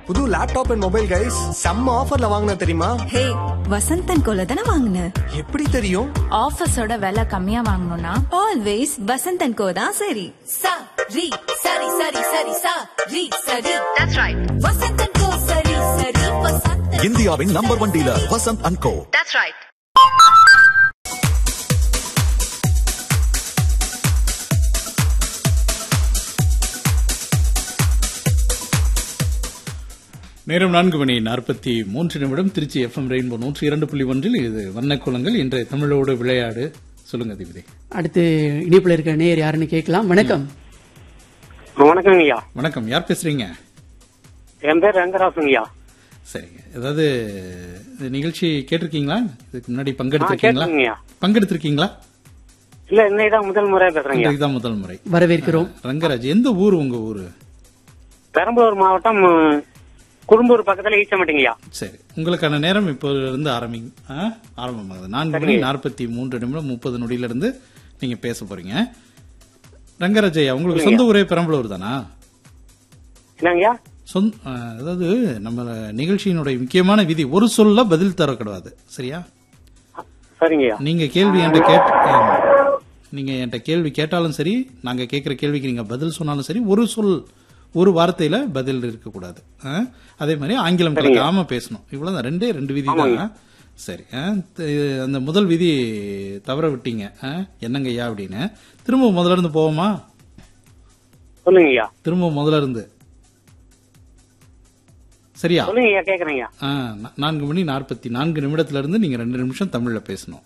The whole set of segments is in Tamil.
புது லேப்டாப் அண்ட் மொபைல் கைஸ் செம்ம ஆஃபர்ல வாங்கின தெரியுமா ஹே வசந்தன் கோல தானே வாங்கின எப்படி தெரியும் ஆஃபீஸோட விலை கம்மியா வாங்கணும்னா ஆல்வேஸ் வசந்தன் கோ தான் சரி sa ri sari sari sari sa ri sari that's right vasantan ko sari sari vasantan இந்தியாவின் number one dealer Vasanth and Co that's right நேரம் நான்கு மணி நாற்பத்தி மூன்று நிமிடம் திருச்சி எஃப்எம் ரெயின்போ நூற்றி இரண்டு புள்ளி ஒன்றில் இது வண்ணக்குளங்கள் இன்றைய தமிழோடு விளையாடு சொல்லுங்க அதிபதி அடுத்து இனிப்புல இருக்க நேயர் யாருன்னு கேட்கலாம் வணக்கம் வணக்கம் ஐயா வணக்கம் யார் பேசுறீங்க என் பேர் ரங்கராசன் ஐயா சரிங்க ஏதாவது இந்த நிகழ்ச்சி கேட்டிருக்கீங்களா இதுக்கு முன்னாடி பங்கெடுத்திருக்கீங்களா கேட்டிருக்கேங்க. பங்கெடுத்திருக்கீங்களா இல்ல இன்னைக்கு முதல் முறை பேசுறேங்க இதுதான் முதல் முறை வரவேற்கிறோம் ரங்கராஜ் எந்த ஊர் உங்க ஊரு பெரம்பலூர் மாவட்டம் உம், குறும்பூர் பக்கத்துல ஈச்சமட்டிங்கய்யா சரி உங்களுக்கான நேரம் இப்போது இருந்து ஆரம்பி ஆ, ஆரம்பமாகுது நான்கு மணி நாற்பத்தி மூன்று நிமிடம் முப்பது நொடியில இருந்து நீங்க பேச போறீங்க ரங்கராஜையா உங்களுக்கு சொந்த ஊரே பெரம்பலூர் தானா என்னங்கய்யா சொந்த ஆ, அதாவது நம்ம நிகழ்ச்சியினுடைய முக்கியமான விதி ஒரு சொல்ல பதில் தரக்கூடாது சரியா சரிங்கய்யா நீங்க கேள்வி என்கிட்ட கேட் ஆமா. நீங்க என்கிட்ட கேள்வி கேட்டாலும் சரி நாங்க கேட்கிற கேள்விக்கு நீங்க பதில் சொன்னாலும் சரி ஒரு சொல் ஒரு வார்த்தையில பதில் இருக்கக்கூடாது ஆ? அதே மாதிரி ஆங்கிலம் கலக்காம பேசணும் இவ்வளவுதான் ரெண்டே ரெண்டு விதி தான் சரி ஆ? த- அந்த முதல் விதி தவற விட்டீங்க ஆ? என்னங்கய்யா அப்படின்னு திரும்ப முதல்ல இருந்து போவோமா சொல்லுங்கய்யா திரும்ப முதல்ல இருந்து சரியா சொல்லுங்கய்யா கேக்குறேங்க ஆ, நா- நான்கு மணி நாற்பத்தி நான்கு நிமிடத்துல இருந்து நீங்க ரெண்டு நிமிஷம் தமிழ்ல பேசணும்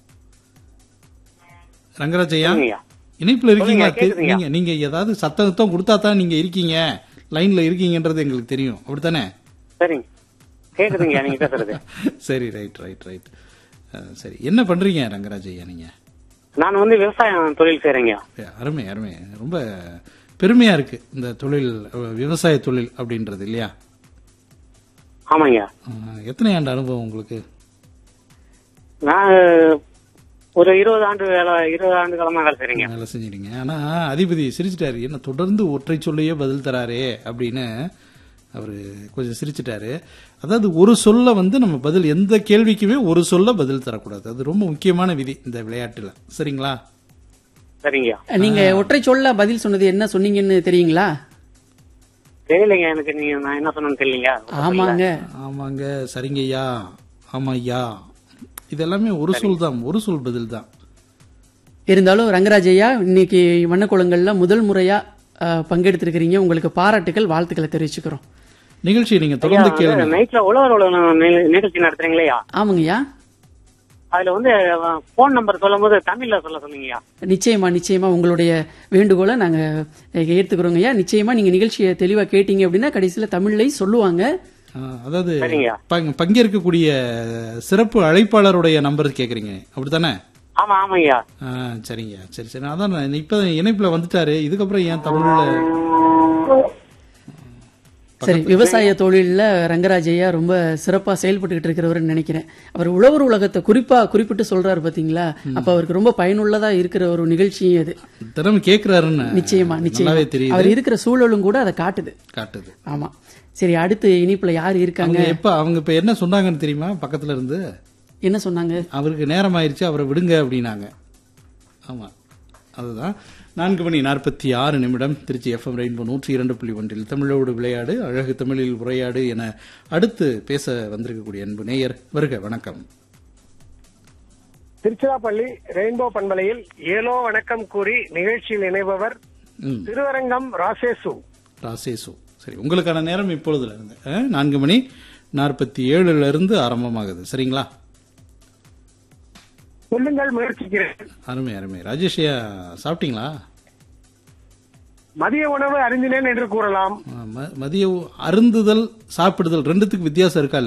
ரங்கராஜையா சொல்லுங்கய்யா இணைப்புல இருக்கீங்களா சொல்லுங்க, கேக்குதுங்க. நீங்க நீங்க ஏதாவது சத்தம் கொடுத்தா தான் நீங்க இருக்கீங்க லைன்ல இருக்கீங்கன்றது எங்களுக்கு தெரியும் அப்படித்தானே சரிங்க கேக்குதுங்கய்யா நீங்க பேசுறது சரி ரைட் ரைட் ரைட் சரி என்ன பண்றீங்க ரங்கராஜையா நீங்க நான் வந்து விவசாயம் தொழில் செய்யறேங்க ஏ, அருமை அருமை ரொம்ப பெருமையா இருக்கு இந்த தொழில் அஹ், விவசாய தொழில் அப்படின்றது இல்லையா ஆமாங்கய்யா அஹ், எத்தனை ஆண்டு அனுபவம் உங்களுக்கு நான் ஒரு இருபது ஆண்டு வேலை இருபது ஆண்டு காலமா வேலை செய்றீங்க வேலை செஞ்சிருங்க ஆனா அதிபதி சிரிச்சிட்டாரு என்ன தொடர்ந்து ஒற்றை சொல்லையே பதில் தராரே அப்படின்னு அவரு கொஞ்சம் சிரிச்சிட்டாரு அதாவது ஒரு சொல்ல வந்து நம்ம பதில் எந்த கேள்விக்குமே ஒரு சொல்ல பதில் தரக்கூடாது அது ரொம்ப முக்கியமான விதி இந்த விளையாட்டுல சரிங்களா சரிங்கய்யா நீங்க ஒற்றை சொல்ல பதில் சொன்னது என்ன சொன்னீங்கன்னு தெரியுங்களா தெரியலைங்க எனக்கு நீங்க நான் என்ன சொன்னேன்னு தெரியலீங்க ஆமாங்க ஆமாங்க சரிங்க ஐயா ஆமா ஐயா இதெல்லாமே ஒரு சொல் தான் ஒரு சொல் பதில் தான் இருந்தாலும் ரங்கராஜ் ஐயா இன்னைக்கு வண்ணக்குளங்கள்ல முதல் முறையா அஹ், பங்கெடுத்திருக்கிறீங்க உங்களுக்கு பாராட்டுகள் வாழ்த்துக்களை தெரிவிச்சுக்கிறோம் நிகழ்ச்சியை நீங்க தொடர்ந்து கேளுங்க நைட்ல உழவர் உழவு நி- நிகழ்ச்சி நடத்துறீங்களா ஆமாங்கய்யா அதுல வந்து போன் நம்பர் சொல்லும் போது தமிழ்ல சொல்ல சொன்னீங்கய்யா நிச்சயமா நிச்சயமா உங்களுடைய வேண்டுகோளை நாங்க அஹ், ஏத்துக்கிறோங்க ஐயா நிச்சயமா நீங்க நிகழ்ச்சியை தெளிவா கேட்டீங்க அப்படின்னா கடைசியில தமிழ்லையும் சொல்லுவாங்க ஆ, அதாவது சரிங்க. பங்- பங்கேற்கக்கூடிய சிறப்பு அழைப்பாளருடைய நம்பர் கேக்குறீங்க அப்படித்தானே ஆமா ஆமாங்கய்யா ஆ, சரிங்க சரி சரி அதான் நான் இப்ப இணைப்புல வந்துட்டாரு இதுக்கப்புறம் ஏன் தமிழ்ல சரி விவசாய தொழில்ல ரங்கராஜ் ஐயா ரொம்ப சிறப்பா செயல்பட்டுக்கிட்டு இருக்கிறவர்னு நினைக்கிறேன் அவர் உழவர் உலகத்தை குறிப்பா குறிப்பிட்டு சொல்றாரு பாத்தீங்களா அப்ப அவருக்கு ரொம்ப பயனுள்ளதா இருக்கிற ஒரு நிகழ்ச்சியும் அது திறமை கேக்குறாருன்னு நிச்சயமா நிச்சயமா நல்லாவே தெரியுது அவர் இருக்கிற சூழலும் கூட அதை காட்டுது காட்டுது ஆமா சரி அடுத்து இனிப்புல யார் இருக்காங்க அவங்க எப்ப அவங்க இப்ப என்ன சொன்னாங்கன்னு தெரியுமா பக்கத்துல இருந்து என்ன சொன்னாங்க அவருக்கு நேரம் ஆயிருச்சு அவரை விடுங்க அப்படின்னாங்க ஆமா அதுதான் நான்கு மணி நாற்பத்தி ஆறு நிமிடம் திருச்சி எஃப்எம் ரெயின்போ நூற்றி இரண்டு புள்ளி ஒன்றில் தமிழோடு விளையாடு அழகு தமிழில் உரையாடு என அடுத்து பேச வந்திருக்கக்கூடிய அன்பு நேயர் வருக வணக்கம் திருச்சிராப்பள்ளி ரெயின்போ பண்பலையில் ஏலோ வணக்கம் கூறி நிகழ்ச்சியில் இணைபவர் ம் திருவரங்கம் ராசேசு ராசேசு சரி உங்களுக்கான நேரம் இப்பொழுதுல இருந்து அஹ், நான்கு மணி நாற்பத்தி ஏழுல இருந்து ஆரம்பமாகுது சரிங்களா சொல்லுங்கள் முயற்சிக்கிறேன் அருமை அருமை ராஜேஷ்யா சாப்பிட்டீங்களா மதிய உணவு அறிந்தினேன் என்று கூறலாம் அஹ், ம- மதிய உ- அருந்துதல் சாப்பிடுதல் ரெண்டுத்துக்கு வித்தியாசம் இருக்கா